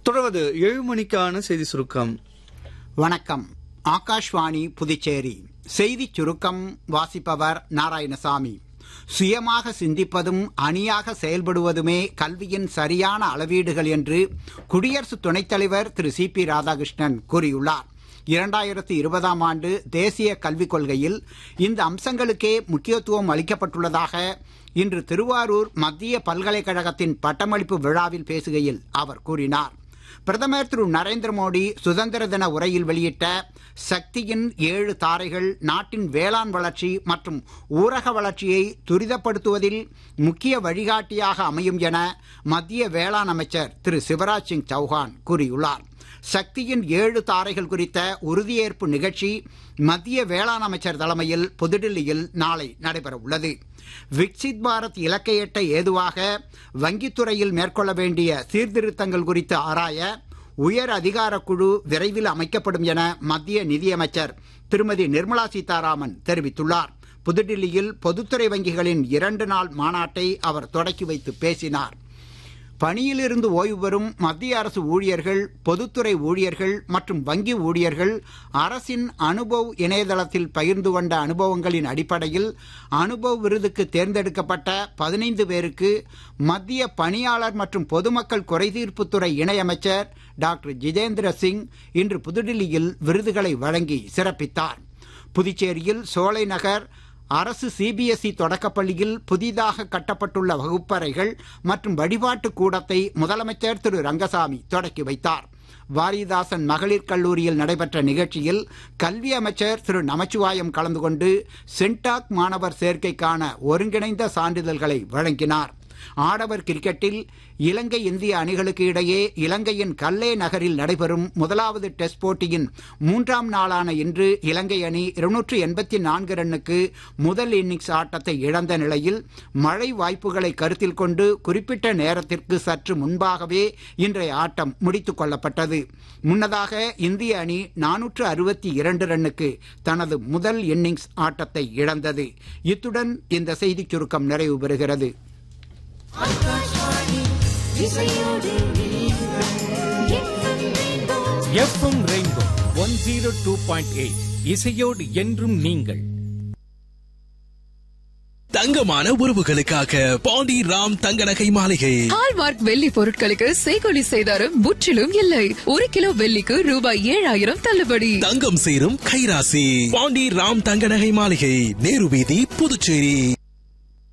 தொடர்வது ஏழு மணிக்கான செய்தி சுருக்கம் வணக்கம் ஆகாஷ்வாணி புதுச்சேரி செய்திச் சுருக்கம் வாசிப்பவர் நாராயணசாமி சுயமாக சிந்திப்பதும் அணியாக செயல்படுவதுமே கல்வியின் சரியான அளவீடுகள் என்று குடியரசு துணைத் தலைவர் திரு சி பி ராதாகிருஷ்ணன் கூறியுள்ளார் இரண்டாயிரத்தி இருபதாம் ஆண்டு தேசிய கல்விக் கொள்கையில் இந்த அம்சங்களுக்கே முக்கியத்துவம் அளிக்கப்பட்டுள்ளதாக இன்று திருவாரூர் மத்திய பல்கலைக்கழகத்தின் பட்டமளிப்பு விழாவில் பேசுகையில் அவர் கூறினார் பிரதமர் திரு நரேந்திர மோடி சுதந்திர தின உரையில் வெளியிட்ட சக்தியின் ஏழு தாரைகள் நாட்டின் வேளாண் வளர்ச்சி மற்றும் ஊரக வளர்ச்சியை துரிதப்படுத்துவதில் முக்கிய வழிகாட்டியாக அமையும் என மத்திய வேளாண் அமைச்சர் திரு சிவராஜ் சிங் சௌஹான் கூறியுள்ளார் சக்தியின் ஏழு தாரைகள் குறித்த உறுதியேற்பு நிகழ்ச்சி மத்திய வேளாண் அமைச்சர் தலைமையில் புதுடில்லியில் நாளை நடைபெற உள்ளது விக்சித் பாரத் இலக்கை எட்ட ஏதுவாக வங்கித்துறையில் மேற்கொள்ள வேண்டிய சீர்திருத்தங்கள் குறித்து ஆராய உயர் அதிகார குழு விரைவில் அமைக்கப்படும் என மத்திய நிதியமைச்சர் திருமதி நிர்மலா சீதாராமன் தெரிவித்துள்ளார் புதுடில்லியில் பொதுத்துறை வங்கிகளின் இரண்டு நாள் மாநாட்டை அவர் தொடக்கி வைத்து பேசினார் பணியிலிருந்து ஓய்வு பெறும் மத்திய அரசு ஊழியர்கள் பொதுத்துறை ஊழியர்கள் மற்றும் வங்கி ஊழியர்கள் அரசின் அனுபவ் இணையதளத்தில் பகிர்ந்து கொண்ட அனுபவங்களின் அடிப்படையில் அனுபவ் விருதுக்கு தேர்ந்தெடுக்கப்பட்ட பதினைந்து பேருக்கு மத்திய பணியாளர் மற்றும் பொதுமக்கள் குறைதீர்ப்புத்துறை இணையமைச்சர் டாக்டர் ஜிதேந்திர சிங் இன்று புதுடில்லியில் விருதுகளை வழங்கி சிறப்பித்தார் புதுச்சேரியில் சோலை நகர் அரசு சிபிஎஸ்இ தொடக்கப்பள்ளியில் புதிதாக கட்டப்பட்டுள்ள வகுப்பறைகள் மற்றும் வழிபாட்டு கூடத்தை முதலமைச்சர் திரு ரங்கசாமி தொடக்கி வைத்தார் வாரிதாசன் மகளிர் கல்லூரியில் நடைபெற்ற நிகழ்ச்சியில் கல்வி அமைச்சர் திரு நமச்சிவாயம் கலந்து கொண்டு சென்டாக் மாணவர் சேர்க்கைக்கான ஒருங்கிணைந்த சான்றிதழ்களை வழங்கினார் ஆடவர் கிரிக்கெட்டில் இலங்கை இந்திய அணிகளுக்கு இடையே இலங்கையின் கல்லே நகரில் நடைபெறும் முதலாவது டெஸ்ட் போட்டியின் மூன்றாம் நாளான இன்று இலங்கை அணி இருநூற்று எண்பத்தி நான்கு ரன்னுக்கு முதல் இன்னிங்ஸ் ஆட்டத்தை இழந்த நிலையில் மழை வாய்ப்புகளை கருத்தில் கொண்டு குறிப்பிட்ட நேரத்திற்கு சற்று முன்பாகவே இன்றைய ஆட்டம் முடித்துக் கொள்ளப்பட்டது முன்னதாக இந்திய அணி நானூற்று அறுபத்தி இரண்டு ரன்னுக்கு தனது முதல் இன்னிங்ஸ் ஆட்டத்தை இழந்தது இத்துடன் இந்த செய்திச் சுருக்கம் நிறைவு பெறுகிறது FM Rainbow one zero two point eight இசையோடு என்றும் நீங்கள் தங்கமான உறவுகளுக்காக பாண்டி ராம் தங்க நகை மாளிகை ஹால்மார்க் வெள்ளி பொருட்களுக்கு செய்கொலி செய்தாரும் முற்றிலும் இல்லை ஒரு கிலோ வெள்ளிக்கு ரூபாய் ஏழாயிரம் தள்ளுபடி தங்கம் சேரும் கைராசி பாண்டி ராம் தங்க நகை மாளிகை நேரு வீதி புதுச்சேரி